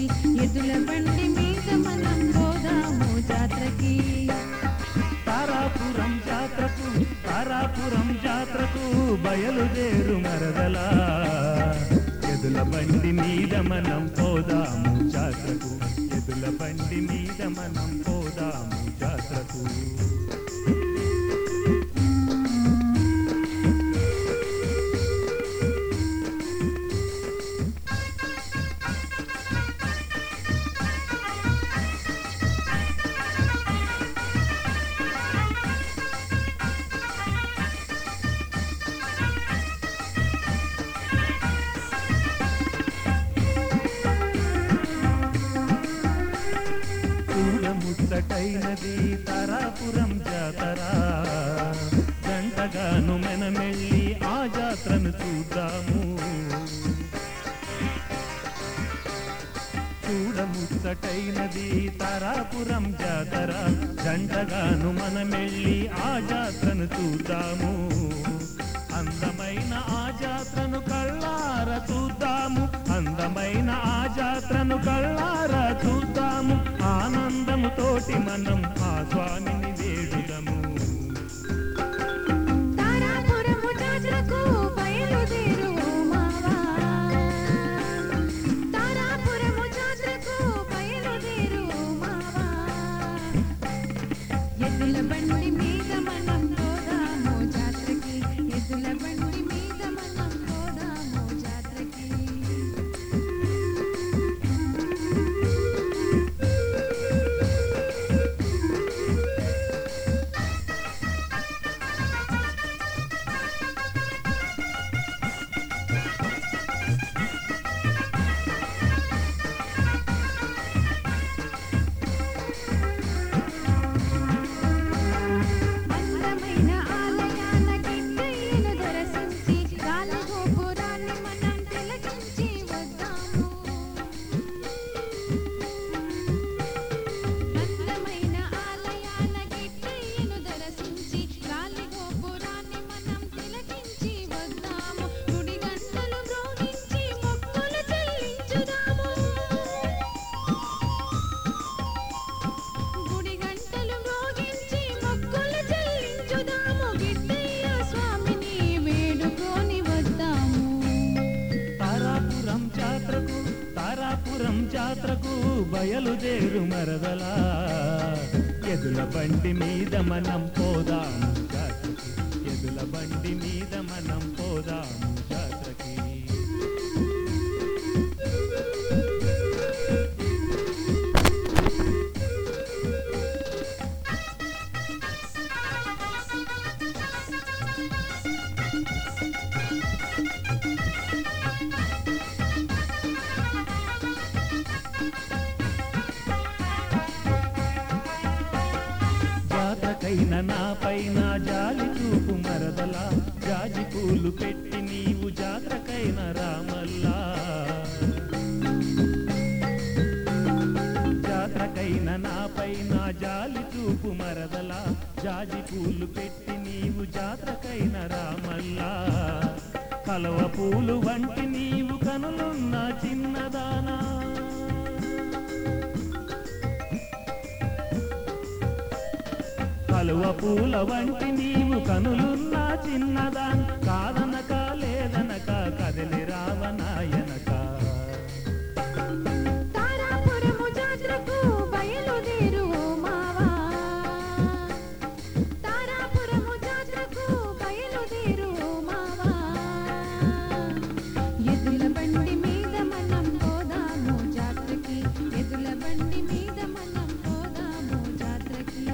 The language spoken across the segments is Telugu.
ఎదుల బండి మీద మనం పోదాము జాతరకి తారాపురం జాతరకు తారాపురం జాతరకు బయలుదేరు మరదలా ఎదుల బండి మీద మనం పోదాము జాతరకు ఎదుల బండి మీద మనం పోదాము జాతరకు చూడముచ్చటైనది తారాపురం జాతర గంటగాను మెనమెళ్ళి ఆ జాతరను చూద్దాము చూడముచ్చటైనది తారాపురం జాతర జంటగాను మనమెళ్ళి ఆ జాతరను చూద్దాము అందమైన ఆ జాతరను కళ్ళార చూద్దాము అందమైన ఆ జాతరను కళ్ళార చూద్దాము ఆనందము తోటి మనం ఆ స్వామిని వేడుదము తారాపురము జాతరకు బయలుదేరు మావా తారాపురము జాతరకు బయలుదేరు మావా ఎద్దుల బండి మీద మనం పోదాము జాతరకి ఎద్దుల బండి మీద మనం పోదాము జాతరకి అందమైన ఆలయాల గిట్టయ్యను దర్శించి గాలి గోపురాన్ని మనం తిలకించి వద్దాము అందమైన ఆలయాల గిట్టయ్యను దర్శించి గాలి గోపురాన్ని మనం తిలకించి వద్దాము గుడి గంటలు మ్రోగించి మొక్కులు చెల్లించుదాము గుడి గంటలు మ్రోగించి మొక్కులు చెల్లించుదాము గిట్టయ్య స్వామిని వేడుకొని వద్దాము తారాపురం జాతరకు తారాపురం జాతరకు బయలుదేరు మరదలా ఎదుల బండి మీద మనం పోదాము జాతరకి ఎదుల బండి మీద మనం పోదాము జాతరకి జాతకైన నా పైన జాలి చూపు మరదలా జాజి పూలు పెట్టి నీవు జాతకైన రామల్లా జాతకైన నా పైన జాలి చూపు మరదలా జాజి పూలు పెట్టి నీవు జాతకైన రామల్లా కలవ పూలు వంటి నీవు కనులున్న చిన్నదానా కలువ పూల వంటి నీవు కనులున్న చిన్నదాన్ కాదనక లేదనక కదిలి రావనాయనక తారాపురము జాతరకు బయలుదేరు మావా తారాపురము జాతరకు బయలుదేరు మావా ఎద్దుల బండి మీద మనం పోదాము జాతరకి ఎద్దుల బండి మీద మనం పోదాము జాతరకి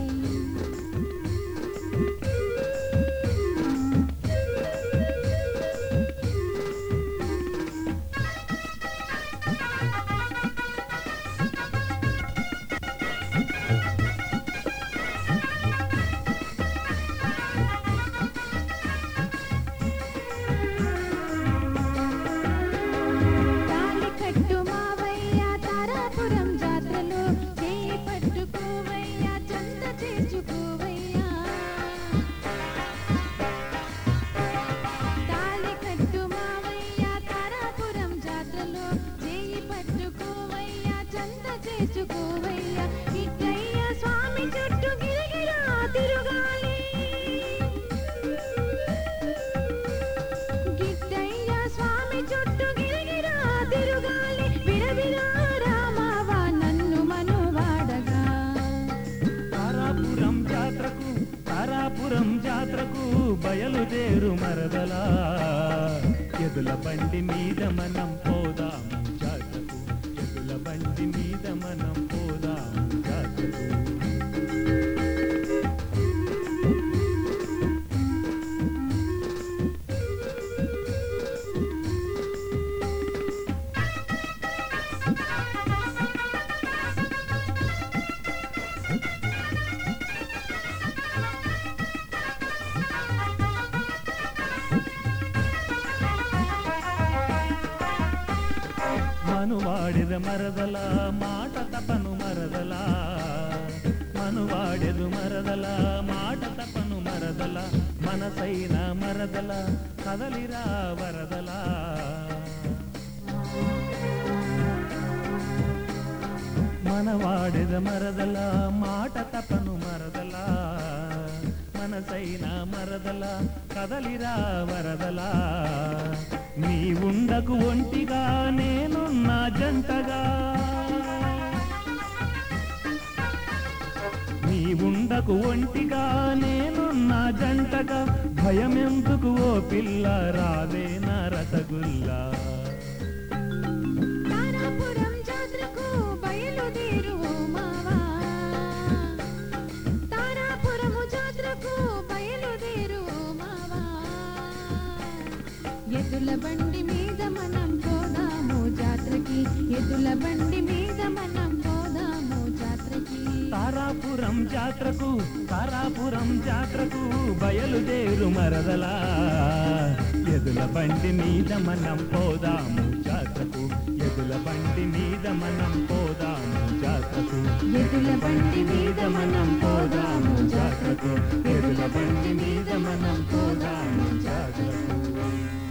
తెచ్చుకోవయ్యా ఇట్లయ్య స్వామి చుట్టూ గిరగిరా తిరుగాలి గిట్టయ్య స్వామి చుట్టూ గిరగిరా తిరుగాలి విరవిరా రామావా నన్ను మనువాడగా తారాపురం జాత్రకు తారాపురం జాత్రకు బయలుదేరు మరదలా ఎదుల బండి మీద మనం పోదాము జాత్రకు ఎదుల బండి మీద మనం పోదాము జాత్రకు మనువాడిద మరదల మాట తపను మరదల మనువాడెదు మరదల మాట తపను మరదల మనసైన మరదల కదలిరా వరదల మనవాడెద మరదల మాట తపను మరదల మనసైన మరదల కదలిరా వరదల నీ ఉండకు ఒంటిగా నేనున్నా జంటగా నీ ఉండకు ఒంటిగా నేనున్నా జంటగా భయమెందుకు ఓ పిల్ల రావే నా రసగుల్లా తారాపురం జాత్రకు బయలుదేరు ఓ మావా తారాపురము జాత్రకు బయలుదేరు ఓ మావా ఎద్దుల బండి మీద మనం పోదాము జాత్రకి ఎద్దుల బండి మీద మనం పోదాము జాత్రకి తారాపురం జాత్రకు తారాపురం జాత్రకు బయలుదేరు మరదలా ఎదుల బండి మీద మనం పోదాము జాత్రకు ఎదుల బండి మీద మనం పోదాము జాత్రకు ఎద్దుల బండి మీద మనం పోదాము జాత్రకు ఎదుల బండి మీద మనం పోదాము జాత్రకు